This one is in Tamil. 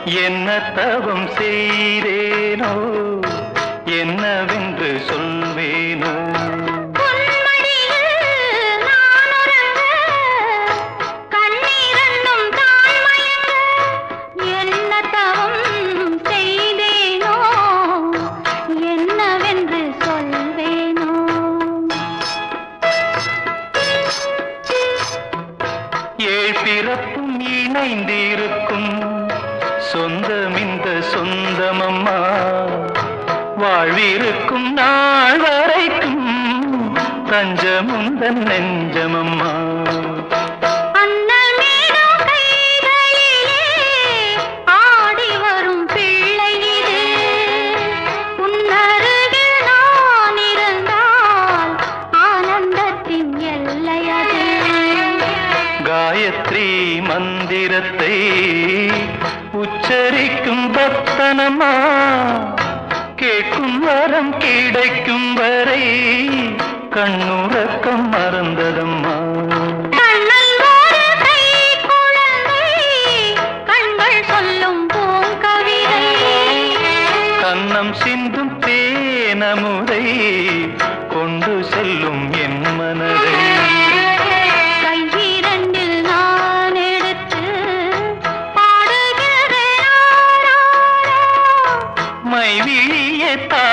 என்ன தவம் செய்தேனோ என்னவென்று சொல்வேனோ பொன்மடியில் நான் உறங்க, கண்ணீரன்னும் தான் மயங்க, என்ன தவம் செய்தேனோ, என்னவென்று சொல்வேனோ ஏழ் பிறப்பும் இணைந்திருக்கும் சொந்தம் இந்த சொந்தமம்மா வாழ்விருக்கும் நாள் வரைக்கும் தஞ்சமுந்தன் நெஞ்சமம்மா அன்னமேடும் கைகளிலே ஆடி வரும் பிள்ளை இது. உன்னருகில் நான் இருந்தால் ஆனந்தத்தின் எல்லை அது. காயத்ரி மந்திரத்தை உச்சரிக்கும் பக்தனம்மா கேட்கும் வரம் கிடைக்கும் வரை கண்ணுறக்கம் மறந்ததம்மா கண்ணல் ஒரு கை குழந்தை, கண்கள் சொல்லும் பூங்கவிதை கன்னம் சிந்தும் தேனமுதை கொண்டு செல்லும் என் மனதை கையிரண்டில் நான் எடுத்து பாடுகிறேன் ஆராரோ. மைவிழியே தா